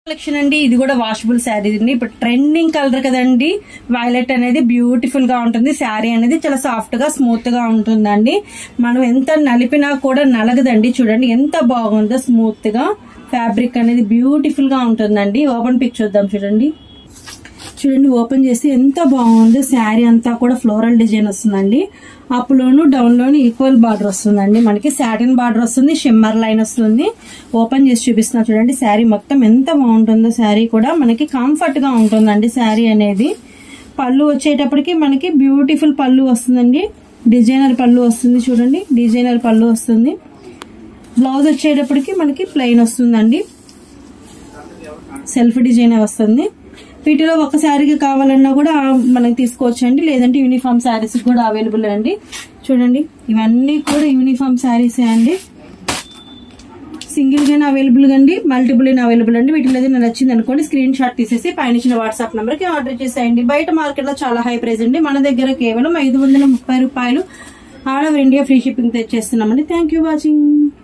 collection అండి ఇది కూడా వాషబుల్ శారీ అండి ఇప్పుడు ట్రెండింగ్ కలర్ కదండి వైలెట్ అనేది బ్యూటిఫుల్ గా ఉంటుంది శారీ అనేది చాలా సాఫ్ట్ గా స్మూత్ గా ఉంటుందండి మనం ఎంత నలిపినా కూడా నలగదండి చూడండి ఎంత బాగుందో స్మూత్ గా ఫ్యాబ్రిక్ అనేది బ్యూటిఫుల్ గా ఉంటుందండి ఓపెన్ పిక్ చూద్దాం చూడండి చూడండి ఓపెన్ చేస్తే ఎంత బాగుందో శారీ అంతా కూడా ఫ్లోరల్ డిజైన్ వస్తుందండి అప్లోను డౌన్ లోను ఈక్వల్ బార్డర్ వస్తుందండి మనకి సాటిన్ బార్డర్ వస్తుంది షిమ్మర్ లైన్ వస్తుంది ఓపెన్ చేసి చూపిస్తున్నా చూడండి శారీ మొత్తం ఎంత బాగుంటుందో శారీ కూడా మనకి కంఫర్ట్ గా ఉంటుందండి శారీ అనేది పళ్ళు వచ్చేటప్పటికి మనకి బ్యూటిఫుల్ పళ్ళు వస్తుందండి డిజైనర్ పళ్ళు వస్తుంది చూడండి డిజైనర్ పళ్ళు వస్తుంది బ్లౌజ్ వచ్చేటప్పటికి మనకి ప్లెయిన్ వస్తుందండి సెల్ఫ్ డిజైన్ వస్తుంది వీటిలో ఒక శారీకి కావాలన్నా కూడా మనకి తీసుకోవచ్చు అండి లేదంటే యూనిఫామ్ శారీస్ కూడా అవైలబుల్ అండి చూడండి ఇవన్నీ కూడా యూనిఫామ్ శారీస్ అండి సింగిల్ గానే అవైలబుల్ అండి మల్టిపుల్ అయినా అవైలబుల్ అండి వీటిలో ఏదైనా నచ్చింది అనుకోండి స్క్రీన్ షాట్ తీసేసి పైన ఇచ్చిన వాట్సాప్ నెంబర్ కి ఆర్డర్ చేసేయండి బయట మార్కెట్ లో చాలా హై ప్రైస్ అండి మన దగ్గర కేవలం ఐదు వందల ముప్పై రూపాయలు all over India free shipping తెచ్చేస్తున్నామండి థ్యాంక్ యూ వాచింగ్